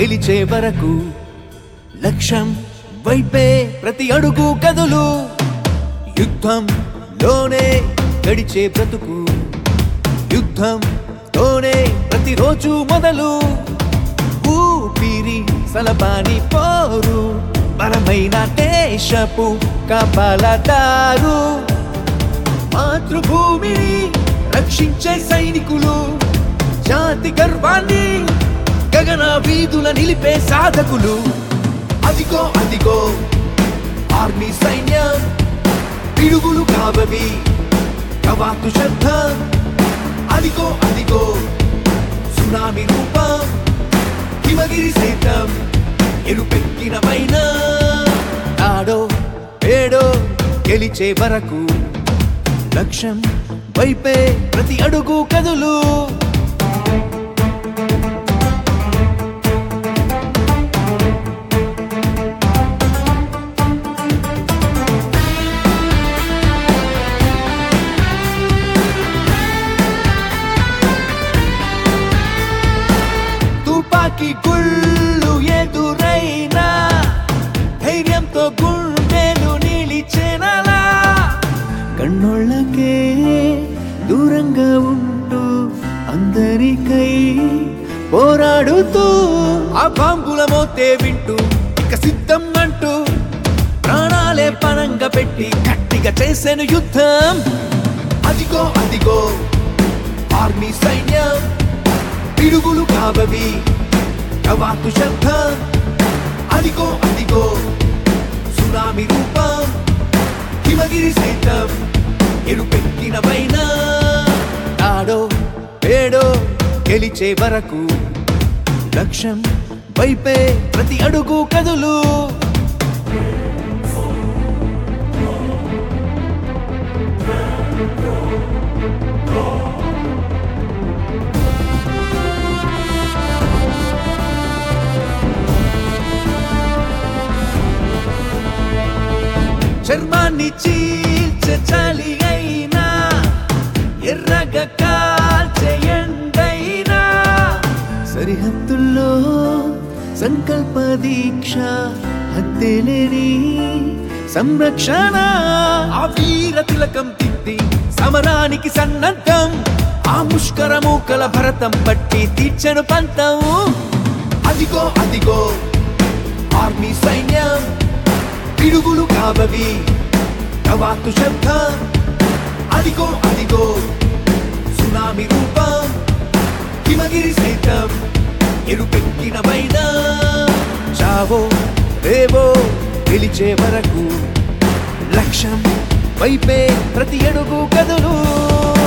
గెలిచే వరకు లక్ష్యం వైపే ప్రతి అడుగు కదులు యుద్ధం లోనే గడిచే బ్రతుకు యుద్ధం తోనే ప్రతిరోజు మొదలు ఊపిరి సలపాని పోరు బలమైన దేశపు కాపాలదారు మాతృభూమిని రక్షించే సైనికులు జాతి గర్వాన్ని గగన వీధుల నిలిపే సాధకులు అదిగో అదిగో ఆర్మీ సైన్యం పిడుగులు కావవి కవాతు శబ్దం అదిగో అదిగో సునామీ రూపం హిమగిరి సైతం ఎరుపెక్కిన పైన ఆడో ఏడో గెలిచే వరకు లక్ష్యం వైపే ప్రతి అడుగు కదులు తుపాకీ గుళ్ళు ఎదురైనా ధైర్యంతో గుండెలు నిలిచేనలా కన్నోళ్ళకే దూరంగా ఉంటూ అందరికై పోరాడుతూ ఆ బాంబుల మోతే వింటూ ఇక సిద్ధం అంటూ ప్రాణాలే పనంగా పెట్టి గట్టిగా చేశాను యుద్ధం అదిగో అదిగో ఆర్మీ సైన్యం పిడుగులు కావవి కవాతు శబ్దం అదిగో అదిగో సునామీ రూపం హిమగిరి సైతం ఎరుపెక్కిన పైన ఆడో ఏడో గెలిచే వరకు లక్ష్యం వైపే ప్రతి అడుగు కదులు చర్మాన్ని చీల్చే చలి అయినా ఎర్రగా కాల్చే ఎండైనా సరిహద్దుల్లో సంకల్ప దీక్ష హద్దెలేని సంరక్షణ ఆ వీర తిలకం తిద్ది సమరానికి సన్నద్ధం ఆ ముష్కర మూకల భరతం పట్టి తీర్చను పంతం అదిగో అదిగో ఆర్మీ సైన్యం పిడుగులు కావవి కవాతు శబ్దం అదిగో అదిగో సునామీ రూపం హిమగిరి సైతం ఎరుపెక్కిన పైన చావో రేవో గెలిచే వరకు లక్ష్యం వైపే ప్రతి అడుగు కదులు